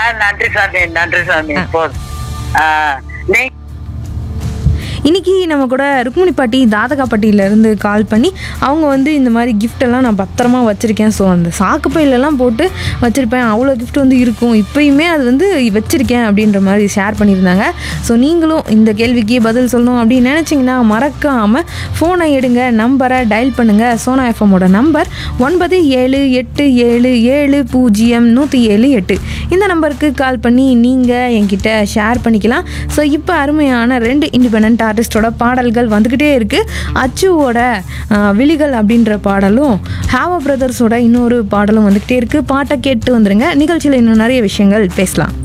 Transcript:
நன்றி சாமி நன்றி சாமி போதும் ஆ, நீ இன்னைக்கு நம்ம கூட ருக்மிணி பாட்டி தாதகாப்பட்டியில இருந்து கால் பண்ணி அவங்க வந்து இந்த மாதிரி gift எல்லாம் நான் பத்திரமா வச்சிருக்கேன் ஸோ அந்த சாக்கு பையிலெல்லாம் போட்டு வச்சிருப்பேன் அவ்வளோ gift வந்து இருக்கும் இப்பயுமே அது வந்து வச்சிருக்கேன் அப்படின்ற மாதிரி ஷேர் பண்ணியிருந்தாங்க ஸோ நீங்களும் இந்த கேள்விக்கு பதில் சொல்லணும் அப்படின்னு நினச்சிங்கன்னா மறக்காமல் ஃபோனை எடுங்க நம்பரை டயல் பண்ணுங்க சோனா எஃப்எம்மோட நம்பர் ஒன்பது ஏழு எட்டு ஏழு ஏழு பூஜ்ஜியம் நூற்றி ஏழு எட்டு இந்த நம்பருக்கு கால் பண்ணி நீங்கள் என்கிட்ட ஷேர் பண்ணிக்கலாம் ஸோ இப்போ அருமையான ரெண்டு இண்டிபெண்ட் ஆர்டிஸ்டோட பாடல்கள் வந்துக்கிட்டே இருக்குது அச்சுவோட ஆஹ், விழிகள் அப்படின்ற பாடலும் ஹாவா பிரதர்ஸோட இன்னொரு பாடலும் வந்துக்கிட்டே இருக்குது பாட்டை கேட்டு வந்துருங்க நிகழ்ச்சியில் இன்னும் நிறைய விஷயங்கள் பேசலாம்